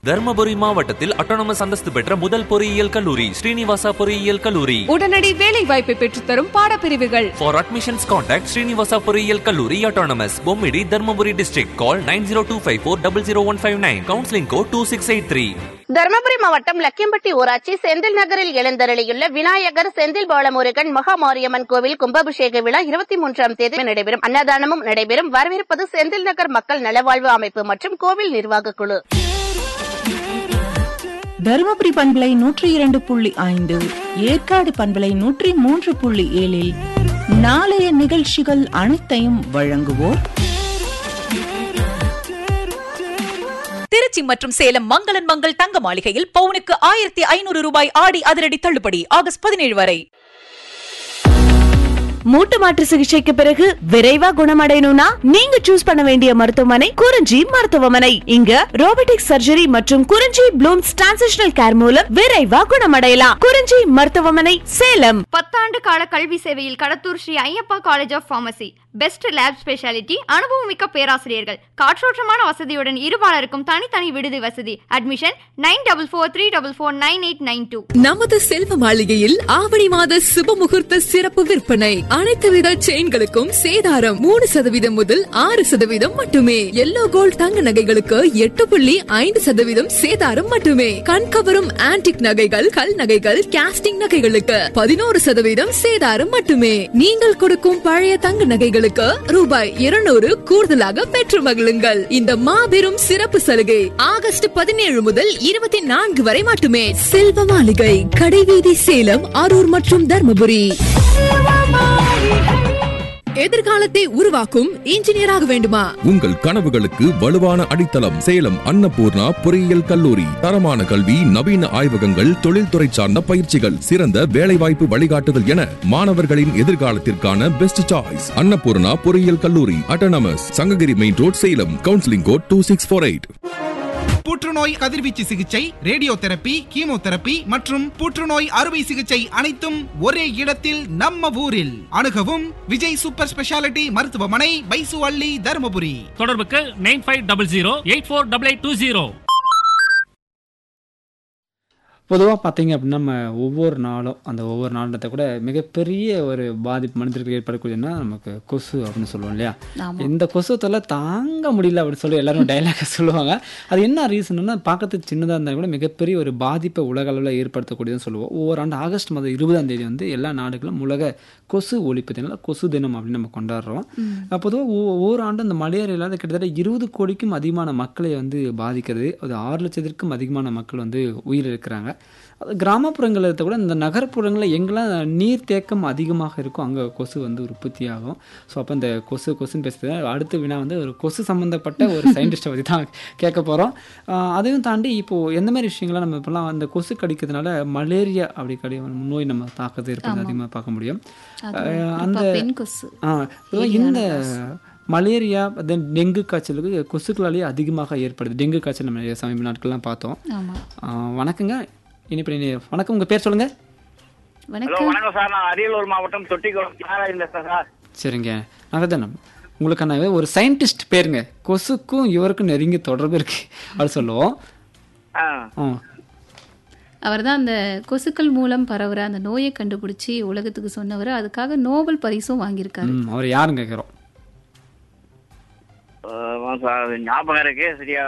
தர்மபுரி மாவட்டத்தில் அட்டானமஸ் அந்தஸ்து பெற்ற முதல் பொறியியல் கல்லூரி ஸ்ரீனிவாசா பொறியியல் கல்லூரி உடனடி வேலை வாய்ப்பை பெற்றுத்தரும் பாடப்பிரிவுகள் ஃபார் அட்மிஷன்ஸ் கான்டாக்ட் ஸ்ரீனிவாசா பொறியியல் கல்லூரி autonomous Bommidi Dharmapuri district call nine zero two five four double zero one five nine counselling code two six eight three Dharmapuri மாவட்டம் லக்கியம்பட்டி ஊராட்சி செந்தில் நகரில் எழுந்தருளியுள்ள விநாயகர் செந்தில் பாலமுருகன் மகா மாரியம்மன் கோவில் கும்பாபிஷேக விழா இருபத்தி மூன்றாம் தேதி நடைபெறும் அன்னதானமும் நடைபெறும் வரவிருப்பது செந்தில் நகர் மக்கள் நலவாழ்வு அமைப்பு மற்றும் கோவில் நிர்வாக குழு தருமபுரி பண்பலை நூற்றி இரண்டு புள்ளி ஐந்து ஏற்காடு பண்பலை நூற்றி மூன்று புள்ளி ஏழில் நாளைய நிகழ்ச்சிகள் அனைத்தையும் வழங்குவோர் திருச்சி மற்றும் சேலம் மங்களன் மங்கள் தங்க மாளிகையில் பவுனுக்கு ஆயிரத்தி ஐநூறு ரூபாய் ஆடி அதிரடி தள்ளுபடி ஆகஸ்ட் பதினேழு வரை மூட்டு மாற்று சிகிச்சைக்கு பிறகு விரைவா குணமடையணும்னா நீங்க சூஸ் பண்ண வேண்டிய மருத்துவமனை குறிஞ்சி மருத்துவமனை இங்க ரோபோட்டிக் சர்ஜரி மற்றும் குறிஞ்சி ப்ளூம்ஸ் டிரான்சிஷனல் கேர் மூலம் விரைவா குணமடையலாம் குறிஞ்சி மருத்துவமனை சேலம் பத்தாண்டு கால கல்வி சேவையில் Kadathur Sri Ayyappa college of pharmacy best lab speciality அனுபவமிக்க பேராசிரியர்கள் காற்றோட்டமான வசதியுடன் இருபாலருக்கும் தனித்தனி விடுதி வசதி admission nine double four three double four nine eight nine two நமது செல்வ மாளிகையில் ஆவணி மாத சுப முகூர்த்த சிறப்பு விற்பனை அனைத்து வித செயின்களுக்கும் சேதாரம் மூணு சதவீதம் முதல் ஆறு சதவீதம் மட்டுமே எல்லோ கோல்ட் தங்க நகைகளுக்கு எட்டு புள்ளி ஐந்து சதவீதம் சேதாரம் மட்டுமே கண்கவரும் ஆன்டிக் நகைகள் கல் நகைகள் கேஸ்டிங் நகைகளுக்கு பதினோரு சதவீதம் சேதாரம் மட்டுமே நீங்கள் கொடுக்கும் பழைய தங்க நகைகளுக்கு ரூபாய் இருநூறு கூடுதலாக பெற்று மகிழுங்கள் இந்த மாபெரும் சிறப்பு சலுகை ஆகஸ்ட் பதினேழு முதல் இருபத்தி நான்கு வரை மட்டுமே செல்வ மாளிகை கடைவீதி சேலம் அரூர் மற்றும் தர்மபுரி எதிர்காலத்தை உருவாக்கும் இன்ஜினியராக வேண்டுமா உங்கள் கனவுகளுக்கு வலுவான அடித்தளம் சேலம் அன்னபூர்ணா பொறியியல் கல்லூரி தரமான கல்வி நவீன ஆய்வகங்கள் தொழில்துறை சார்ந்த பயிற்சிகள் சிறந்த வேலைவாய்ப்பு வழிகாட்டுதல் என மாணவர்களின் எதிர்காலத்திற்கான பெஸ்ட் சாய்ஸ் அன்னபூர்ணா பொறியியல் கல்லூரி autonomous Sankagiri main road Salem counselling code two six four eight புற்றுநோய் கதிர்வீச்சு சிகிச்சை ரேடியோ தெரப்பி கீமோதெரப்பி மற்றும் புற்றுநோய் அறுவை சிகிச்சை அனைத்தும் ஒரே இடத்தில் நம்ம ஊரில் அணுகவும் விஜய் சூப்பர் ஸ்பெஷாலிட்டி மருத்துவமனை பைசு அள்ளி தருமபுரி தொடர்புக்கு nine five double zero eight four double eight two zero பொதுவாக பார்த்தீங்க அப்படின்னா நம்ம ஒவ்வொரு நாளும் அந்த ஒவ்வொரு நாளத்தை கூட மிகப்பெரிய ஒரு பாதிப்பு மனிதர்களுக்கு ஏற்படக்கூடியதுன்னா நமக்கு கொசு அப்படின்னு சொல்லுவோம் இல்லையா இந்த கொசு தொல்லை தாங்க முடியல அப்படின்னு சொல்லி எல்லாரும் டைலாக சொல்லுவாங்க அது என்ன ரீசன்னா பார்க்கறதுக்கு சின்னதாக இருந்தால் கூட மிகப்பெரிய ஒரு பாதிப்பை உலக அளவில் ஏற்படுத்தக்கூடியதுன்னு சொல்லுவோம் ஒவ்வொரு ஆண்டு ஆகஸ்ட் மாதம் இருபதாம் தேதி வந்து எல்லா நாடுகளும் உலக கொசு ஒழிப்பு தினம் கொசு தினம் அப்படின்னு நம்ம கொண்டாடுறோம் பொதுவாக ஒவ்வொரு ஆண்டும் இந்த மலேரியாவில் கிட்டத்தட்ட இருபது கோடிக்கும் அதிகமான மக்களை வந்து பாதிக்கிறது அது ஆறு லட்சத்திற்கும் அதிகமான மக்கள் வந்து உயிரிழக்கிறாங்க அது கிராமப்புறங்களை கூட இந்த நகர்ப்புறங்களில் எங்கெல்லாம் நீர் தேக்கம் அதிகமாக இருக்கும் அங்கே கொசு வந்து உற்பத்தி ஆகும் ஸோ அப்போ இந்த கொசு கொசுன்னு பேசுறது அடுத்த வினா வந்து ஒரு கொசு சம்மந்தப்பட்ட ஒரு சயின்டிஸ்ட்டை பற்றி தான் கேட்க போகிறோம் அதையும் தாண்டி இப்போது எந்த மாதிரி விஷயங்கள்லாம் நம்ம இப்போலாம் அந்த கொசு கடிக்கிறதுனால மலேரியா அப்படி கடி நோய் நம்ம தாக்கத்தை இருப்பது அதிகமாக பார்க்க முடியும் அந்த இந்த மலேரியா தென் டெங்கு காய்ச்சலுக்கு கொசுக்களாலேயே அதிகமாக ஏற்படுது டெங்கு காய்ச்சல் நம்ம சமீப நாட்கள்லாம் பார்த்தோம் வணக்கங்க இனிப்பு வணக்கம் உங்கள் பேர் சொல்லுங்கள் வணக்கம் சார் நான் அரியலூர் மாவட்டம் தொட்டிக்குளம் சார் சரிங்க நகதனம் உங்களுக்கான ஒரு சயின்டிஸ்ட் பேருங்க கொசுக்கும் இவருக்கும் நெருங்கி தொடர்பு இருக்கு அப்படி சொல்லுவோம் அவர் தான் அந்த கொசுக்கள் மூலம் பரவுற அந்த நோயை கண்டுபிடிச்சி உலகத்துக்கு சொன்னவர் அதுக்காக நோபல் பரிசும் வாங்கியிருக்காரு அவர் யாருங்க கேட்குறோம் ஞாபகம் இருக்கு சரியா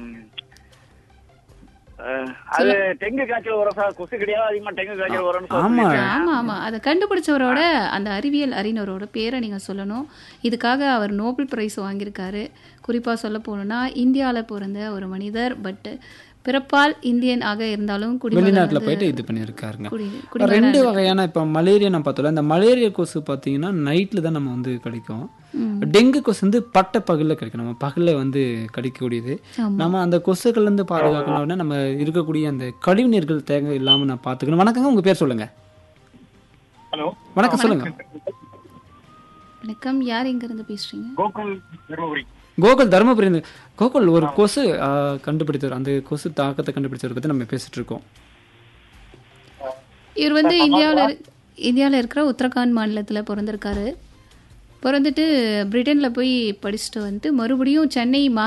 அது டெங்கு காய்ச்சல் வரும் சார் கொசு கிடையாது அதிகமா டெங்கு காய்ச்சல் வரும் ஆமா ஆமா ஆமா அதை கண்டுபிடிச்சவரோட அந்த அறிவியல் அறிஞரோட பேரை நீங்க சொல்லணும் இதுக்காக அவர் நோபல் பிரைஸ் வாங்கியிருக்காரு குறிப்பா சொல்ல போனோம்னா இந்தியாவில் பிறந்த ஒரு மனிதர் பட் பிறப்பால் இந்தியன் ஆக இருந்தாலும் வெளிநாட்டில் போயிட்டு இது பண்ணியிருக்காருங்க ரெண்டு வகையான இப்போ மலேரியா நம்ம பார்த்தோம்ல இந்த மலேரியா கொசு பார்த்தீங்கன்னா நைட்டில் தான் நம்ம வந்து கிடைக்கும் டெங்கு கொசு வந்து பட்ட பகலில் கிடைக்கும் நம்ம பகலில் வந்து கடிக்கக்கூடியது நம்ம அந்த கொசுக்கள்லேருந்து பாதுகாக்கணும்னா நம்ம இருக்கக்கூடிய அந்த கழிவு நீர்கள் தேங்க இல்லாமல் நான் பார்த்துக்கணும் வணக்கங்க உங்கள் பேர் சொல்லுங்க ஹலோ வணக்கம் சொல்லுங்க வணக்கம் யார் இருந்து பேசுறீங்க கோகுல் தருமபுரி கோகுல் தருமபுரி கோகுல் ஒரு கொசு கண்டுபிடித்தவர் அந்த கொசு தாக்கத்தை கண்டுபிடிச்சவரை பற்றி நம்ம பேசிட்டு இருக்கோம் இவர் வந்து இந்தியாவில் இந்தியாவில் இருக்கிற உத்தரகாண்ட் மாநிலத்தில் பிறந்திருக்காரு பிறந்துட்டு பிரிட்டனில் போய் படிச்சுட்டு வந்துட்டு மறுபடியும் சென்னை